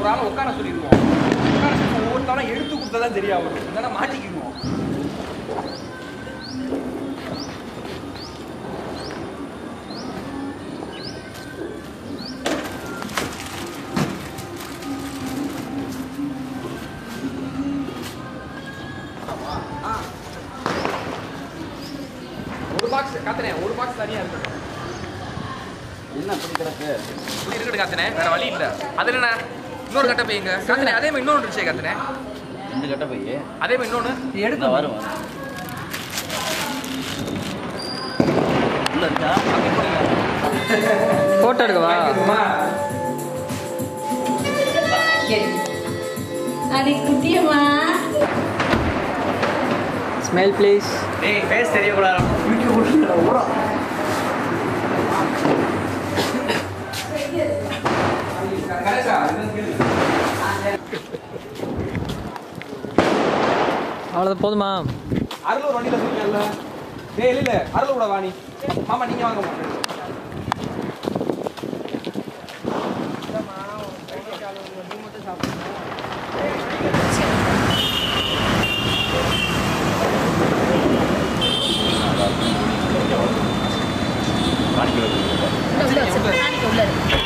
ஒரு ஆளை உட்கார சொல்லிடுவோம் உட்கார சொல்லி ஒவ்வொருத்தாலும் எடுத்து கொடுத்தா தான் தெரியும் அவருக்கு இல்லைன்னா மாட்டிக்குவோம் ஒரு பாக்ஸ் காத்தனே ஒரு பாக்ஸ் தனியா இருக்கட்டும் என்ன அப்படி கிடக்கு இப்படி இருக்கட்டும் காத்தனே வேற வழி இல்ல அதுல என்ன இன்னொரு கட்டை பையங்க காத்தனே அதே மாதிரி இன்னொன்று இருந்துச்சே காத்தனே ரெண்டு கட்ட போய் அதே மாதிரி இன்னொன்று எடுத்து வரும் வரும். உள்ள இருக்கா அப்படி போடுங்க ஃபோட்டோ எடுக்கவா வாங்கிடுமா? அடி குட்டியம்மா ஸ்மைல் ப்ளீஸ் டேய் ஃபேஸ் தெரியக்கூடாது கணேசா இதுன்னு கேளு. அவ்வளோதான் போதுமா அருளூர் வண்டியில சொன்னீங்கல்ல டேய் இல்ல இல்ல அருளூர் கூட வாணி மாமா நீங்க வாங்க மாமா. உள்ள வச்சு நாளைக்கு உள்ள இருக்கு.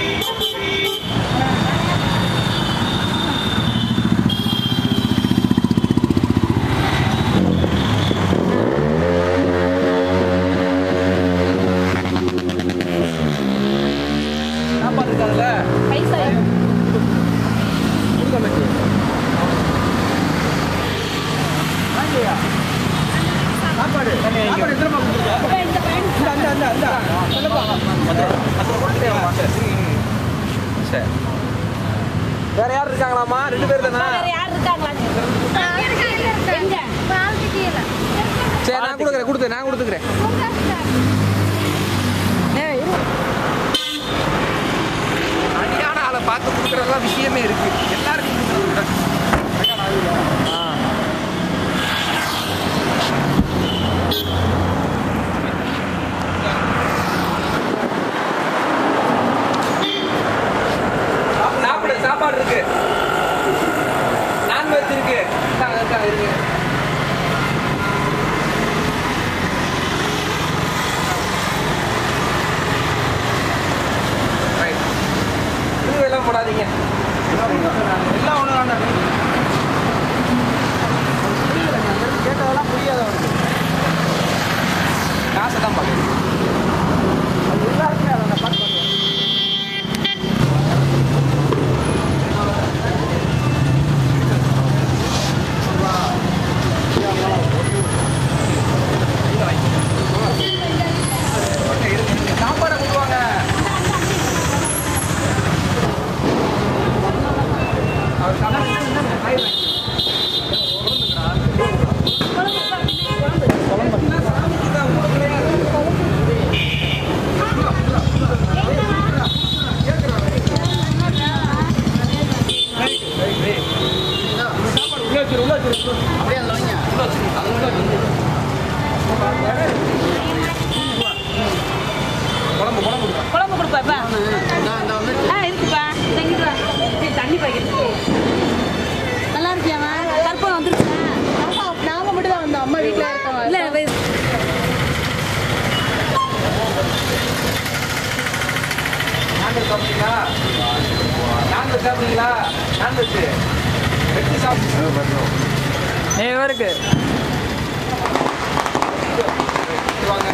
சாப்பாடு இருக்காதுல்ல பைசா கொடுக்க மாட்டேன் சாப்பாடு சாப்பாடு எத்தனை பக்கம் கொடுத்துருக்க இந்த பேண்ட் இந்த அந்த அந்த அந்த சொல்லப்பா சரி வேற யார் இருக்காங்களாமா ரெண்டு பேர் தானா வேற யார் இருக்காங்களா எங்க சரி நான் கொடுக்குறேன் கொடுத்து நான் கொடுத்துக்கிறேன் அடியான ஆளை பார்த்து கொடுக்குறதெல்லாம் விஷயமே இருக்கு எல்லாருக்கும் கொடுக்குறது சாப்பிடு, சாப்பிடு சாப்பாடு இருக்கு நான்வெஜ் இருக்கு இந்தாங்க, இந்தாங்க, இருக்கு ரைட் இது எல்லாம் போடாதீங்க எல்லாம் ஒன்று வேண்டாம் கேட்டதெல்லாம் புரியாத அவனுக்கு காசை தான் பார்க்குறேன் அது எல்லாருக்குமே அதை நான் பார்த்து பண்ணுவேன் சாப்பாடை கொடுவாங்க அவர் சாப்பாடு குழம்பு குழம்பு கொடுங்க. குழம்பு கொடுப்பாப்பா ஆ இருக்குப்பா தங்கிடுவா தண்ணி பாக்கெட் நல்லா இருக்கியாமா கற்பனை வந்துருச்சா நாம மட்டும் தான் வந்தோம் அம்மா வீட்டில் இருக்கோம் இல்லை நான்வெஜ் சாப்பிட்டீங்களா நான்வெஜ் சாப்பிட்டீங்களா நான்வெஜ் வெட்டி சாப்பிட்டு ஏ இவருக்கு வாங்க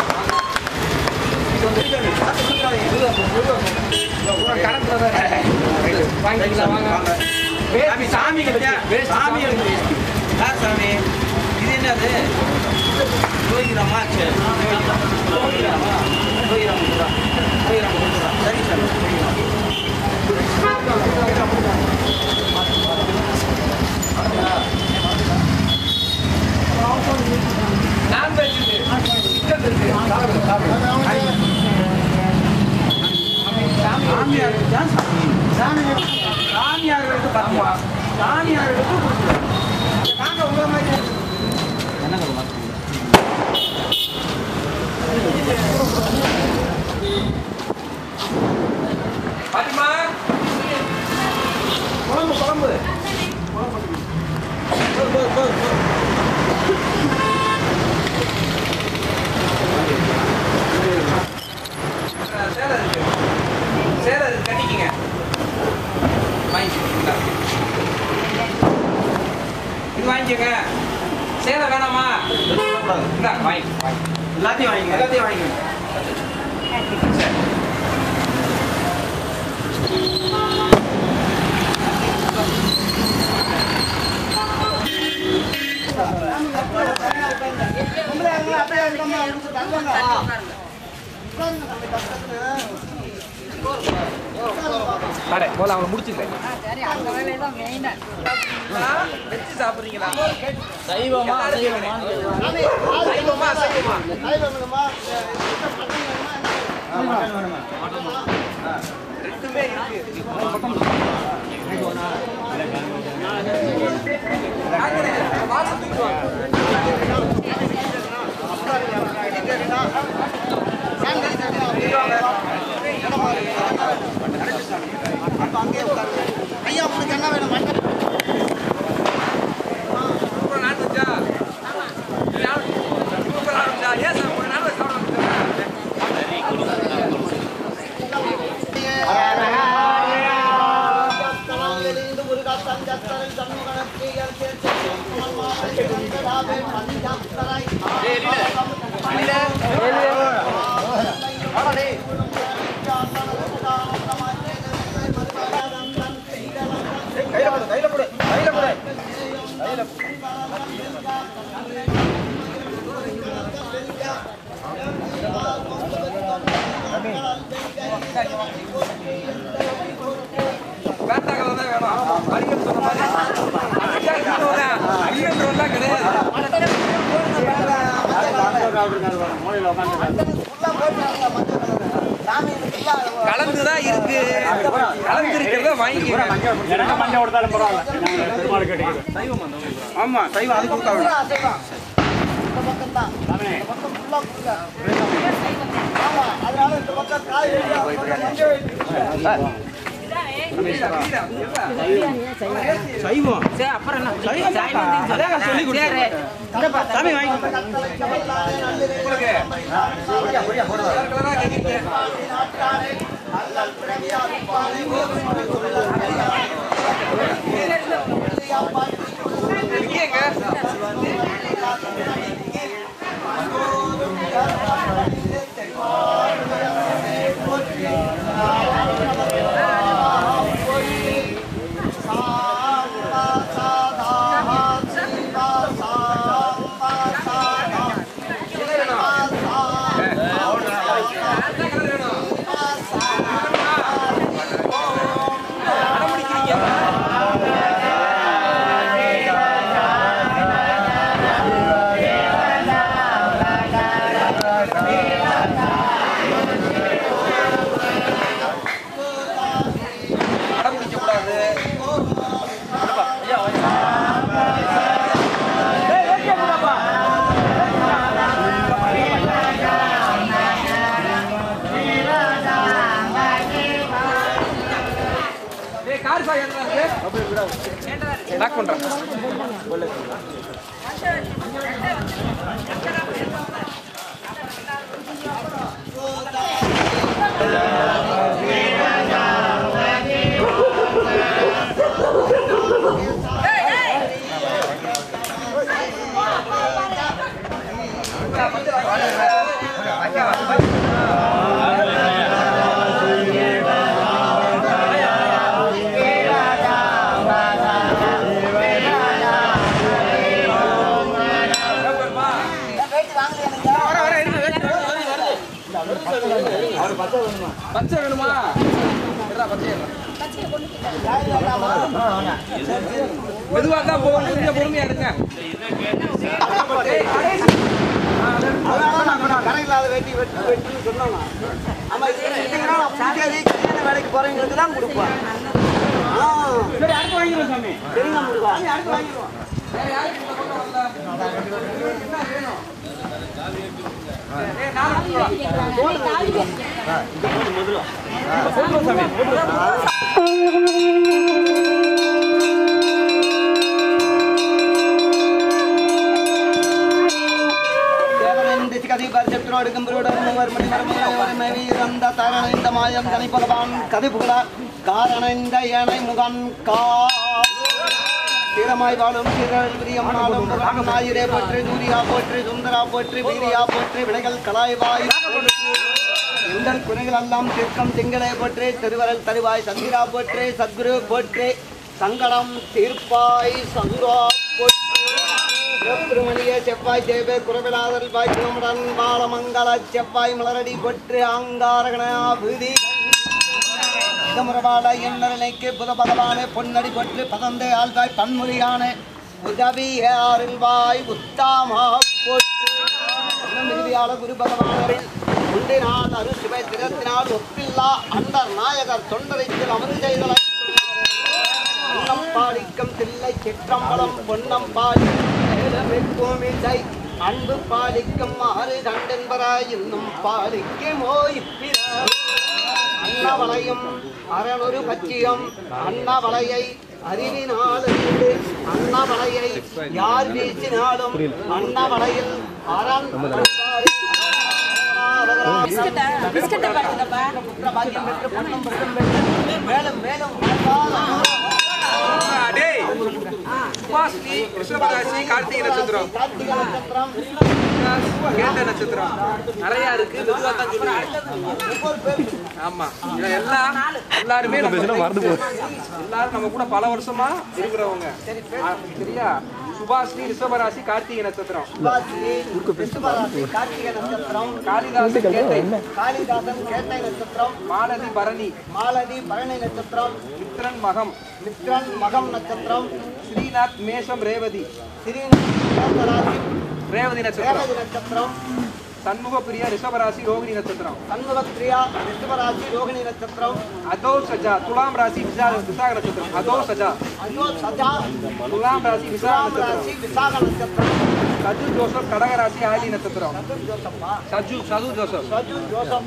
இது வந்து காசு கொடுக்காதீங்க. இதுதான் இதுதான் கணக்குல தான் இருக்கு. வாங்கிக்கலாம் வாங்க வேஷ்டி சாமி வேஷ்டி சாமி யார் சாமி இது என்னது போய்க்கிறோமா சரி போய்க்கிறோமா போய்க்கிறோம் போய்க்கிறோம் சரி சார் நான்வெஜ் இருக்கு சிக்கன் இருக்கு சாப்பிடுங்க சாப்பிடுங்க சாமியார் தான் சாமி சாமி சாமியார்களுக்கு பத்துமா சாமியார்களுக்கு கொடுக்குறோம் நாங்க உங்களை மாதிரி என்ன சொல்லுமா பாத்திமா கூடாது இந்தா, வாங்கி, வாங்கி. எல்லாத்தையும் வாங்கிங்க எல்லாத்தையும் வாங்கிக்கோங்க. அடே, போல அவனை முடிச்சுக்கிறேன். வச்சு சாப்பிடுறீங்களா? சைவமா அசைவமா சைவமா, சைவமா? ரெண்டுமே இருக்கு. வாசல் தூக்கிட்டு வாங்க. ஐயா உங்களுக்கு என்ன வேணும் அப்புறம் நான்வெஜ்ஜா? நான் சூப்பரா இருந்துச்சா? ஏன் சார் ஒரு நான்வெஜ் சாப்பிட வந்துட்டீங்க? வேண்டாங்கிறது தான் வேணும். அடிக்கடி சொன்ன மாதிரி. அடிக்கடி சொன்னவன் அடிக்கன்றவன்லாம் கிடையாது. கலந்துதான் இருக்கு கலந்து இருக்கிறத வாங்கிக்கிறேன் மஞ்சள் கொடுத்தாலும் பரவாயில்ல நாங்கள் பெருமாள் கேட்டுக்கிறோம் ஆமா சைவம் அது கொடுத்தா வேணும் சைவம் சைவம் அதான் சொல்லி கொடுத்தேன் சாமி வாங்கி உங்களுக்கு கலர் கேட்குறீங்க எங்க அடம் பிடிக்க கூடாது ஏய் கார் சாய் என்ன லாக் பண்றேன் பச்சை வேணுமா இருடா, பச்சை இருடா. மெதுவா தான் போகணும் கொஞ்சம் பொறுமையா எடுங்க ஏய், கடைசி. கணக்கில்லாத வெட்டி வெட்டி வெட்டின்னு சொன்னாங்க ஆமா இது கேட்டீங்கன்னா சரி கல்யாண வேலைக்கு போறவங்களுக்கு தான் கொடுப்பேன் ஆ சரி அடுத்து வாங்கிடுவோம் சாமி சரிங்க முருகா அடுத்து வாங்கிடுவோம் வேற யாருக்கு இந்த பக்கம் வரல? என்ன வேணும்? ஏய், நானும் கொடுக்கலாம். தேவனென்று கதை பரிசெற்றோடு கம்பரோடு மணி மரமே வீரந்த தரண இந்த மாயம் தனி பகவான் கதை புகழ காரண இந்த ஏனை முகன் கா தீரமாய் வாழும் சீரல் பிரியம் நாளும் முகம் ஞாயிறே போற்றி சூரியா போற்றி சுந்தரா போற்றி வீரியா போற்றி வினைகள் கலாய்வாய் எங்கள் குறைகள் எல்லாம் தீர்க்கம் திங்களே போற்றி திருவரல் தருவாய் சந்திரா போற்றி சத்குரு போற்றி சங்கடம் தீர்ப்பாய் சங்குரா போற்றி திருமணிய செவ்வாய் தேவே குரவிலாதல் வாய் திருமுடன் பாலமங்கல செவ்வாய் மலரடி போற்றி ஆங்காரகணா விதி இதமுறவாட எண்ணரணைக்கு புத பகவானே பொன்னடி பற்று பதந்தே ஆழ்வாய் பன்மொழியான உதவி அருள்வாய் உத்தாமா போற்று மிகுதியாள குரு பகவானே உண்டினால் அரு சிவை திறத்தினால் ஒப்பில்லா அண்டர் நாயகர் தொண்டரைத்தில் அமர்ந்து செய்தலை பொன்னம் பாலிக்கும் தில்லை சிற்றம்பலம் பொன்னம் பாலி பூமிசை அன்பு பாலிக்கும் ஆறு கண்டென்பராய் இன்னும் பாலிக்குமோ இப்பிற அன்னவளையும் அறனொரு பச்சியம் அன்னவளையை அறிவினால் அறிந்து அன்னவளையை யார் வீசினாலும் அன்னவளையில் அரண் பிஸ்கட்டா பிஸ்கட்டை பாருங்கப்பா பாக்கியம் பெற்று பொன்னம் பெற்றும் பெற்று மேலும் மேலும் டேய் சுபாஷினி ரிஷபராசி கார்த்திகை நட்சத்திரம் கார்த்திகை நட்சத்திரம் கேட்ட நட்சத்திரம் நிறைய இருக்கு மெதுவா தான் சொல்லுவேன் ஆமா இதுல எல்லாம் எல்லாருமே நம்ம எல்லாரும் நம்ம கூட பல வருஷமா இருக்கிறவங்க ஆ, சரியா சுபாஷினி ரிஷபராசி கார்த்திகை நட்சத்திரம் சுபாஷினி, ரிஷபராசி, கார்த்திகை நட்சத்திரம் காளிதாசன் கேட்டை காளிதாசன் கேட்டை நட்சத்திரம் மாலதி பரணி மாலதி பழனி நட்சத்திரம் மித்ரன் மகம் மித்ரன் மகம் நட்சத்திரம் ஸ்ரீநாத் மேஷம் ரேவதி ஸ்ரீராசி ரேவதி நட்சத்திரம் ரேவதி நட்சத்திரம் சண்முக பிரியா ரிஷபராசி ரோகிணி நட்சத்திரம் சண்முகப்பிரியா ரிஷபராசி ரோகிணி நட்சத்திரம் அதோ சஜா துலாம் ராசி விசா- விசாக நட்சத்திரம் அதோ சஜா ஐயோ சஜா துலாம் ராசி விசாக துலாம் நட்சத்திரம் ராசி விசாக நட்சத்திரம் சஜு ஜோசப் கடகராசி ஆயிலி நட்சத்திரம் சதுர் ஜோசப்பா சஜு சது ஜோசப் சஜு ஜோசப்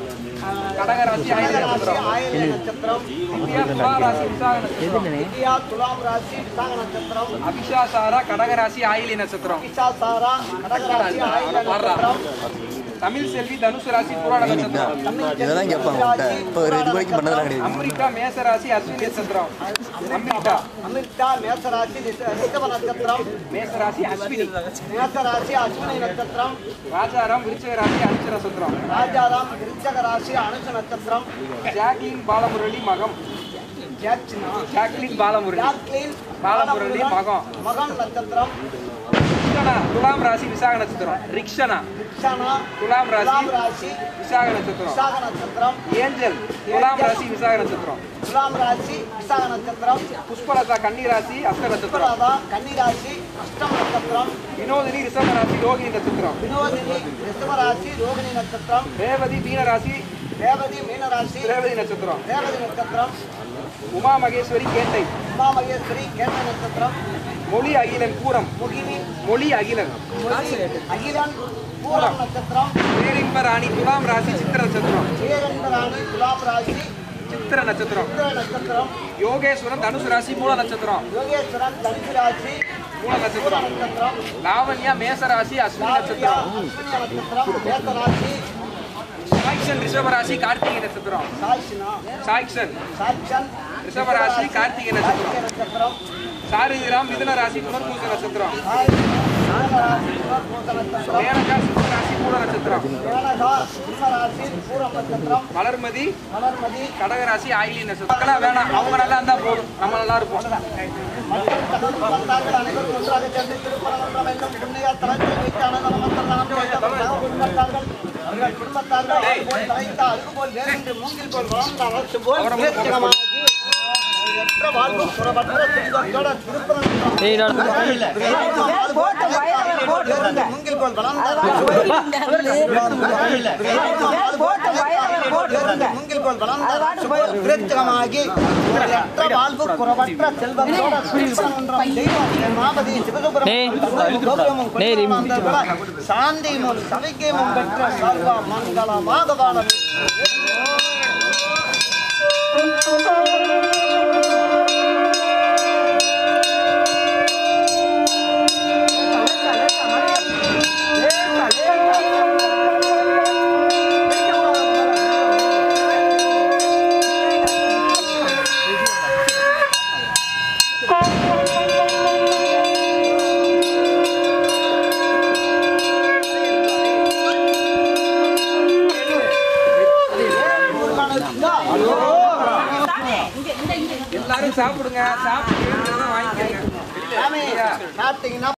கடகராசி ஆயிலி ராசி நட்சத்திரம் ஆயில்ய நட்சத்திரம் திவ்யா துலா ராசி விசாக நட்சத்திரம் வித்யா துலாம் ராசி விசாக நட்சத்திரம் அபிஷா சாரா கடகராசி ஆயிலி நட்சத்திரம் விசா சாரா கடகராசி ஆயில்ய நட்சத்திரம் தமிழ் செல்வி தனுசு ராசி புராண நட்சத்திரம் இதெல்லாம் கேட்பாங்க உன்கிட்ட இப்போ ஒரு இது வரைக்கும் பண்ணதெல்லாம் கிடையாது அமெரிக்கா மேச ராசி அஸ்வினி நட்சத்திரம் அமெரிக்கா அமிர்தா மேசராசி ரிஷ- ரிஷப நட்சத்திரம் மேச ராசி அஸ்வினி மேசராசி அஸ்வினி நட்சத்திரம் ராஜாராம் விருச்சிக ராசி அனுஷ நட்சத்திரம் ராஜாராம் விருச்சக ராசி அனுஷ நட்சத்திரம் ஜாக்லின் பாலமுரளி மகம் ஜாக்சினா ஜாக்லின் பாலமுரளி ஜாக்லின் பாலமுரளி மகம் மகன் நட்சத்திரம் ரிக்ஷனா துலாம் ராசி விசாக நட்சத்திரம் ரிக்ஷனா ரிக்ஷானா துலாம் ராசி துலாம் ராசி விசாக நட்சத்திரம் விசாக நட்சத்திரம் ஏஞ்சல் துலாம் ராசி விசாக நட்சத்திரம் துலாம் ராசி விசாக நட்சத்திரம் புஷ்பலதா கன்னி ராசி அஸ்த நட்சத்திரம் புஷ்பராதா கன்னி ராசி அஷ்டம் நட்சத்திரம் வினோதினி ரிஷப ராசி ரோகிணி நட்சத்திரம் வினோதினி ரிஷப ராசி ரோகிணி நட்சத்திரம் ரேவதி மீன ராசி ரேவதி மீன ராசி ரேவதி நட்சத்திரம் ரேவதி நட்சத்திரம் உமா மகேஸ்வரி கேட்டை உமா மகேஸ்வரி கேட்ட நட்சத்திரம் மொழி அகிலன் பூரம் முகினி மொழி அகிலன் மொழி அகிலன் பூரம் நட்சத்திரம் பேரின்ப ராணி துலாம் ராசி சித்திர நட்சத்திரம் ஸ்ரீரங்கராணி துலாம் ராசி சித்திர நட்சத்திரம் உத்திர நட்சத்திரம் யோகேஸ்வரன் தனுசு ராசி மூல நட்சத்திரம் யோகேஸ்வரன் தனுசு ராசி மூல பூர நட்சத்திரம் நட்சத்திரம் லாவண்யா மேச ராசி அஸ்வினி லாவண்யா நட்சத்திரம் அஸ்வினி நட்சத்திரம் மேச ராசி சாய்சன் ரிஷப ராசி கார்த்திகை நட்சத்திரம் சாய்ஷினா சாய்சன் சாட்சன் ரிஷப ராசி கார்த்திகை நட்சத்திரம் கார்த்திகை நட்சத்திரம் சாரதிராம் மிதுன ராசி புனர்பூச நட்சத்திரம் சாய் நாக ராசி புனர்பூச நட்சத்திரம் மேனகா சிம்ம ராசி மூல நட்சத்திரம் மேனகா சிம்ம ராசி பூரம் நட்சத்திரம் மலர்மதி மலர்மதி கடகராசி ஆயிலி நட்சத்திரம் மக்களா வேணாம் அவங்க நல்லா இருந்தா போதும் நம்ம நல்லா இருப்போம் மற்றும் தகவல் குடும்பத்தார்கள் அனைவரும் ஒன்றாக சேர்ந்து திருப்பரங்குன்றம் என்னும் புண்ணிய தலத்தில் வைத்து அன்னதானம் தந்தானம் செய்த தகவல் குடும்பத்தார்கள் அவர்கள் குடும்பத்தார்கள் ஆறு போல் தலைத்த அழகு போல் வேறென்று மூங்கில் போல் வளர்ந்த அரசு போல் வேற்றிடமாகி எற்ற வாழ்வு புறப்பற்ற துன்பத்தோட திருப்பரங்குன்றம் ஏய் நான் மூங்கில் போல் வளர்ந்த அரசு போல் மூங்கில் போல் வளர்ந்த அரசு போல் விருத்திகமாகி எற்ற வாழ்வு குறவற்ற செல்வத்தோட திருப்பரங்குன்றம் தெய்வம் மாபதி டேய். சிவசுப்ரமணியம் டேய், ரிம். சாந்திமும் சவிக்கையும் பெற்ற சர்வ மங்களமாக வாழ Thank சாப்பிடுங்க சாப்பிட்டு வேணுங்கிறத வாங்கிக்கோங்க சாமி சாப்பிட்டீங்கன்னா